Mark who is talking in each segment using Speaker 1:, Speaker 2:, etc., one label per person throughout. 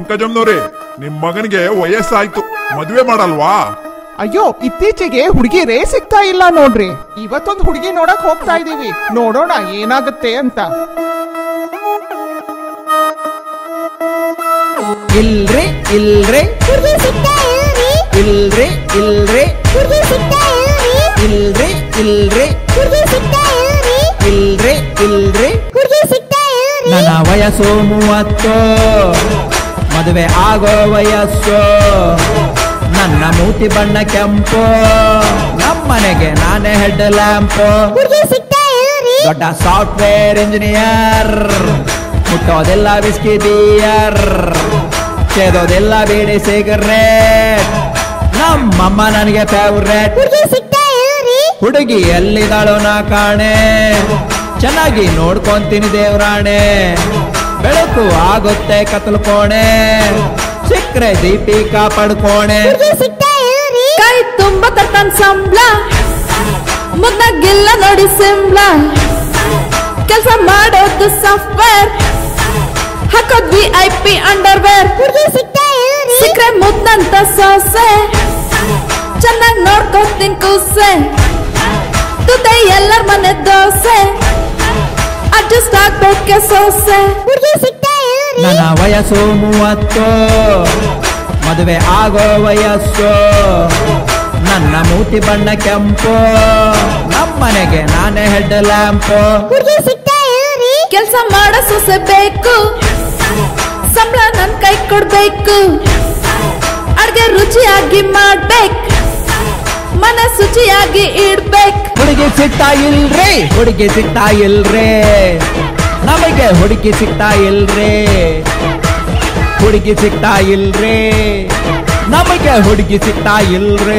Speaker 1: ಪಂಕಜಮ್ನವ್ರೆ ನಿಮ್ ಮಗನಿಗೆ ವಯಸ್ಸಾಯ್ತು ಮದ್ವೆ ಮಾಡಲ್ವಾ
Speaker 2: ಅಯ್ಯೋ ಇತ್ತೀಚೆಗೆ ಹುಡುಗಿರೇ ಸಿಗ್ತಾ ಇಲ್ಲ ನೋಡ್ರಿ ಇವತ್ತೊಂದು ಹುಡುಗಿ ನೋಡಕ್ ಹೋಗ್ತಾ ಇದೀವಿ ನೋಡೋಣ ಏನಾಗುತ್ತೆ ಅಂತ
Speaker 3: ಇಲ್ರಿ ಇಲ್ರಿ
Speaker 4: ಹುಡುಗಿ ಸಿಗ್ತಾ ಇಲ್ರಿ
Speaker 3: ಇಲ್ರಿ ಇಲ್ರಿ
Speaker 4: ಹುಡುಗಿ ಸಿಗ್ತಾ ಇಲ್ರಿ
Speaker 3: ಇಲ್ರಿ ಇಲ್ರಿ
Speaker 4: ಹುಡುಗಿ ಸಿಗ್ತಾ ಇಲ್ರಿ
Speaker 3: ಇಲ್ರಿ ಇಲ್ರಿ
Speaker 4: ಹುಡುಗಿ ಸಿಗ್ತಾ ಇಲ್ರಿ
Speaker 3: ನನ್ನ ವಯಸ್ಸು ಮೂವತ್ತು ಮದುವೆ ಆಗೋ ವಯಸ್ಸು ನನ್ನ ಮೂತಿ ಬಣ್ಣ ಕೆಂಪು ನಮ್ಮನೆಗೆ ನಾನೇ ಹೆಡ್ ಲ್ಯಾಂಪು
Speaker 4: ಹುಡುಗಿ ಸಿಗ್ತಾ ಇಲ್ರಿ
Speaker 3: ದೊಡ್ಡ ಸಾಫ್ಟ್ವೇರ್ ಇಂಜಿನಿಯರ್ ಮುಟ್ಟೋದೆಲ್ಲ ವಿಸ್ಕಿ ಬಿಯರ್ ಸೇದೋದೆಲ್ಲ ಬೀಡಿ ಸಿಗರೇಟ್ ನಮ್ಮಮ್ಮ ನನಗೆ ಫೇವ್ರೇಟ್
Speaker 4: ಹುಡುಗಿ ಸಿಗ್ತಾ ಇಲ್ರಿ
Speaker 3: ಹುಡುಗಿ ಎಲ್ಲಿದ್ದಾಳೋ ನಾ ಕಾಣೆ ಚೆನ್ನಾಗಿ ನೋಡ್ಕೊಂತೀನಿ ದೇವ್ರಾಣೆ ಬೆಳಕು ಆಗುತ್ತೆ ಕತ್ತಲು ಕೋಣೆ ಸಿಕ್ರೆ ದೀಪಿಕಾ ಪಡ್ಕೋಣೆ
Speaker 4: ಹುಡುಗಿ ಸಿಗ್ತಾ ಇಲ್ರಿ
Speaker 5: ಕೈ ತುಂಬ ತಟ್ಟನ್ ಸಂಬ್ಳ ಮುದ್ದಾಗಿಲ್ಲ ನೋಡಿ ಸಿಂಬ್ಳ ಕೆಲಸ ಮಾಡೋದು ಸಾಫ್ಟ್ವೇರ್ ಹಾಕೋದ್ ವಿ ಐ ಪಿ ಅಂಡರ್ವೇರ್
Speaker 4: ಹುಡುಗಿ ಸಿಗ್ತಾ ಇಲ್ರಿ
Speaker 5: ಸಿಕ್ರೆ ಮುದ್ದಂತ ಸೋಸೆ ಚೆನ್ನಾಗ್ ನೋಡ್ಕೋತೀನಿ ಕೂಸೆ ತುತೆ ಎಲ್ಲರ ಮನೆ ದೋಸೆ ಅಡ್ಜಸ್ಟ್ ಆಗ್ಬೇಕೆ ಸೋಸೆ
Speaker 4: ಹುಡುಗಿ ಸಿಗ್ತಾ ಇಲ್ರಿ
Speaker 3: ನನ್ನ ವಯಸ್ಸು ಮೂವತ್ತು ಮದುವೆ ಆಗೋ ವಯಸ್ಸು ನನ್ನ ಮೂತಿ ಬಣ್ಣ ಕೆಂಪು ನಮ್ಮನೆಗೆ ನಾನೇ ಹೆಡ್ ಲ್ಯಾಂಪು
Speaker 4: ಹುಡುಗಿ ಸಿಗ್ತಾ ಇಲ್ರಿ
Speaker 5: ಕೆಲ್ಸ ಮಾಡೋ ಸೊಸೆ ಬೇಕು ಸಂಬಳ ನನ್ ಕೈ ಕೊಡ್ಬೇಕು ಅಡ್ಗೆ ರುಚಿಯಾಗಿ ಮಾಡ್ಬೇಕು ಮನ ಶುಚಿಯಾಗಿ ಇಡ್ಬೇಕು
Speaker 3: ಹುಡುಗಿ ಸಿಗ್ತಾ ಇಲ್ರಿ ಹುಡುಗಿ ಸಿಗ್ತಾ ಇಲ್ರಿ ನಮಗೆ ಹುಡುಗಿ ಸಿಗ್ತಾ ಇಲ್ರಿ ಹುಡುಗಿ ಸಿಗ್ತಾ ಇಲ್ರಿ ನಮಗೆ ಹುಡುಗಿ ಸಿಗ್ತಾ ಇಲ್ರಿ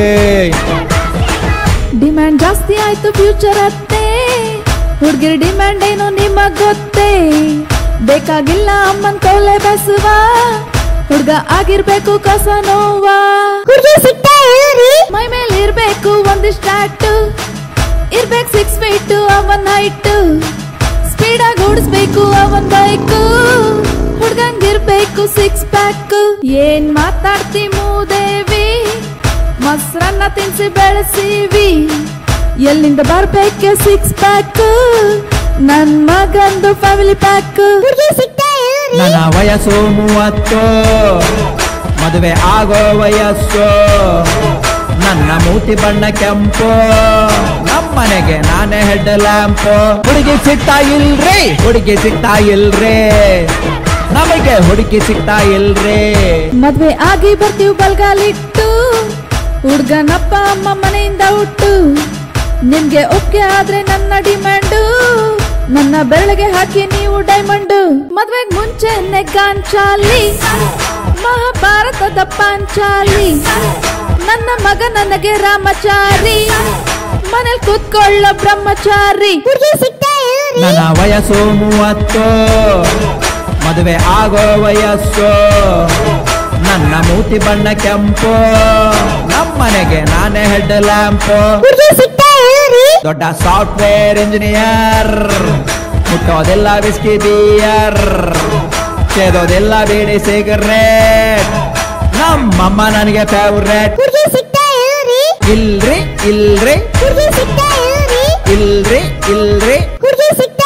Speaker 5: ಡಿಮ್ಯಾಂಡ್ ಜಾಸ್ತಿ ಆಯ್ತು ಫ್ಯೂಚರ್ ಅತ್ತೆ ಹುಡ್ಗಿರ್ ಡಿಮ್ಯಾಂಡ್ ಏನು ನಿಮಗ್ ಗೊತ್ತೇ ಬೇಕಾಗಿಲ್ಲ ಅಮ್ಮನ್ ಕೌಲೆ ಬಸುವ ಹುಡ್ಗ ಆಗಿರ್ಬೇಕು ಕಸ ನೋವಾ
Speaker 4: ಹುಡುಗಿ ಸಿಗ್ತಾ ಇಲ್ರಿ
Speaker 5: ಮೈ ಮೇಲೆ ಇರ್ಬೇಕು ಒಂದಿಷ್ಟು ಆಕ್ಟ್ ಇರ್ಬೇಕು ಸಿಕ್ಸ್ ಫೀಟ್ ಅವನ್ ಹೈಟ್ ಸ್ಪೀಡ್ ಆಗಿ ಓಡಿಸ್ಬೇಕು ಅವನ್ ಬೈಕ್ ಹುಡ್ಗಂಗಿರ್ಬೇಕು ಸಿಕ್ಸ್ ಪ್ಯಾಕ್ ಏನ್ ಮಾತಾಡ್ತಿ ಮೂದೇವಿ ಮೊಸರನ್ನ ತಿನ್ಸಿ ಬೆಳೆಸಿವಿ ಎಲ್ಲಿಂದ ಬರ್ಬೇಕೆ ಸಿಕ್ಸ್ ಪ್ಯಾಕ್ ನನ್ ಮಗಂದು ಫ್ಯಾಮಿಲಿ ಪ್ಯಾಕ್
Speaker 4: ಹುಡುಗಿ ಸಿಗ್ತಾ ಇಲ್ರಿ
Speaker 3: ನನ್ನ ವಯಸ್ಸು ಮೂವತ್ತು ಮದುವೆ ಆಗೋ ವಯಸ್ಸು ನನ್ನ ಮೂತಿ ಬಣ್ಣ ಕೆಂಪು ನಮ್ಮನೆಗೆ ನಾನೇ ಹೆಡ್ ಲ್ಯಾಂಪು ಹುಡುಗಿ ಸಿಗ್ತಾ ಇಲ್ರಿ ಹುಡುಗಿ ಸಿಗ್ತಾ ಇಲ್ರಿ ನಮಗೆ ಹುಡುಗಿ ಸಿಗ್ತಾ ಇಲ್ರಿ
Speaker 5: ಮದ್ವೆ ಆಗಿ ಬರ್ತೀವಿ ಬಲ್ಗಾಲಿಟ್ಟು ಹುಡ್ಗನಪ್ಪ ಅಮ್ಮ ಮನೆಯಿಂದ ಹುಟ್ಟು ನಿಮ್ಗೆ ಒಪ್ಗೆ ಆದ್ರೆ ನನ್ನ ಡಿಮ್ಯಾಂಡು ನನ್ನ ಬೆರಳಿಗೆ ಹಾಕಿ ನೀವು ಡೈಮಂಡು ಮದ್ವೆಗ್ ಮುಂಚೆ ನೆಗ್ಗಾಂಚಾಲಿ ಮಹಾಭಾರತದ ಪಾಂಚಾಲಿ ನನ್ನ ಮಗ ನನಗೆ ರಾಮಚಾರಿ ಮನೇಲಿ ಕೂತ್ಕೊಳ್ಳೋ ಬ್ರಹ್ಮಚಾರಿ
Speaker 4: ಹುಡುಗಿ ಸಿಗ್ತಾ ಇಲ್ರಿ
Speaker 3: ನನ್ನ ವಯಸ್ಸು ಮೂವತ್ತು ಮದುವೆ ಆಗೋ ವಯಸ್ಸು ನನ್ನ ಮೂತಿ ಬಣ್ಣ ಕೆಂಪು ನಮ್ಮನೆಗೆ ನಾನೇ ಹೆಡ್ ಲ್ಯಾಂಪು
Speaker 4: ಹುಡುಗಿ ಸಿಗ್ತಾ ಇಲ್ರಿ
Speaker 3: ದೊಡ್ಡ ಸಾಫ್ಟ್ವೇರ್ ಇಂಜಿನಿಯರ್ ಮುಟ್ಟೋದೆಲ್ಲ ವಿಸ್ಕಿ ಬಿಯರ್ ಸೇದೋದೆಲ್ಲ ಬೀಡಿ ಸಿಗರೇಟ್ ನಮ್ಮಮ್ಮ ನನಗೆ ಫೇವ್ರೇಟ್
Speaker 4: ಹುಡುಗಿ ಸಿಗ್ತಾ ಇಲ್ರಿ
Speaker 3: ಇಲ್ರಿ ಇಲ್ರಿ
Speaker 4: ಹುಡುಗಿ ಸಿಗ್ತಾ ಇಲ್ರಿ
Speaker 3: ಇಲ್ರಿ ಇಲ್ರಿ
Speaker 4: ಹುಡುಗಿ ಸಿಗ್ತಾ